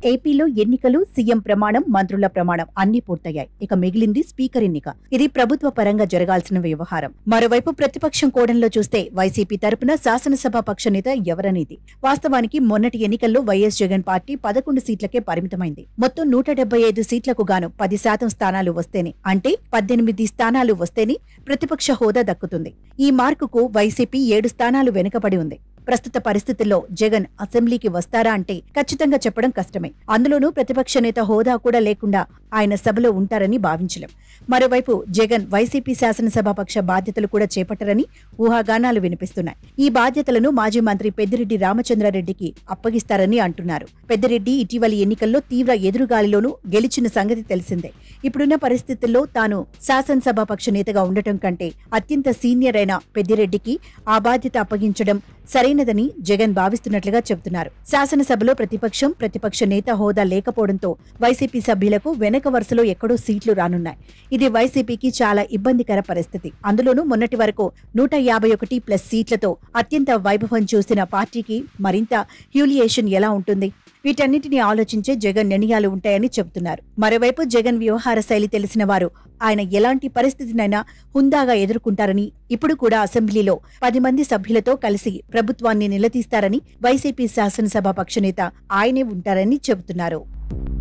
ఏపీలో ఎన్నికలు సీఎం ప్రమాణం మంత్రుల ప్రమాణం అన్ని పూర్తయ్యాయి ఇక మిగిలింది స్పీకర్ ఎన్నిక ఇది ప్రభుత్వ పరంగా జరగాల్సిన వ్యవహారం మరోవైపు ప్రతిపక్షం కోణంలో చూస్తే వైసీపీ తరపున శాసనసభ పక్ష నేత ఎవరనేది వాస్తవానికి మొన్నటి ఎన్నికల్లో వైఎస్ జగన్ పార్టీ పదకొండు సీట్లకే పరిమితమైంది మొత్తం నూట డెబ్బై ఐదు సీట్లకు గాను పది శాతం స్థానాలు వస్తేనే అంటే పద్దెనిమిది స్థానాలు వస్తేనే ప్రతిపక్ష హోదా దక్కుతుంది ఈ మార్కుకు వైసీపీ ఏడు స్థానాలు వెనుకబడి ఉంది ప్రస్తుత పరిస్థితుల్లో జగన్ అసెంబ్లీకి వస్తారా అంటే ఖచ్చితంగా చెప్పడం కష్టమే అందులోనూ ప్రతిపక్ష నేత హోదా కూడా లేకుండా ఆయన సభలో ఉంటారని భావించలేం మరోవైపు జగన్ వైసీపీ శాసనసభాపక్ష బాధ్యతలు కూడా చేపట్టరని ఊహాగానాలు వినిపిస్తున్నాయి ఈ బాధ్యతలను మాజీ మంత్రి పెద్దిరెడ్డి రామచంద్రారెడ్డికి అప్పగిస్తారని అంటున్నారు పెద్దిరెడ్డి ఇటీవలి ఎన్నికల్లో తీవ్ర ఎదురుగాలిలోనూ గెలిచిన సంగతి తెలిసిందే ఇప్పుడున్న పరిస్థితుల్లో తాను శాసనసభాపక్ష నేతగా ఉండటం కంటే అత్యంత సీనియర్ అయిన పెద్దిరెడ్డికి ఆ బాధ్యత అప్పగించడం సరైనదని జగన్ భావిస్తున్నట్లుగా చెబుతున్నారు శాసనసభలో ప్రతిపక్షం ప్రతిపక్ష నేత హోదా లేకపోవడంతో వైసీపీ సభ్యులకు వెనక వరుసలో ఎక్కడో సీట్లు రానున్నాయి ఇది వైసీపీకి చాలా ఇబ్బందికర పరిస్థితి అందులోనూ మొన్నటి వరకు నూట యాభై ఒకటి ప్లస్ సీట్లతో అత్యంత వైభవం చూసిన పార్టీకి మరింత హ్యూలియేషన్ ఎలా ఉంటుంది వీటన్నిటిని ఆలోచించే జగన్ నిర్ణయాలు ఉంటాయని చెబుతున్నారు మరోవైపు జగన్ వ్యవహార శైలి తెలిసిన వారు ఆయన ఎలాంటి పరిస్థితినైనా హుందాగా ఎదుర్కొంటారని ఇప్పుడు కూడా అసెంబ్లీలో పది మంది సభ్యులతో కలిసి ప్రభుత్వాన్ని నిలదీస్తారని వైసీపీ శాసనసభ పక్షనేత ఆయనే ఉంటారని చెబుతున్నారు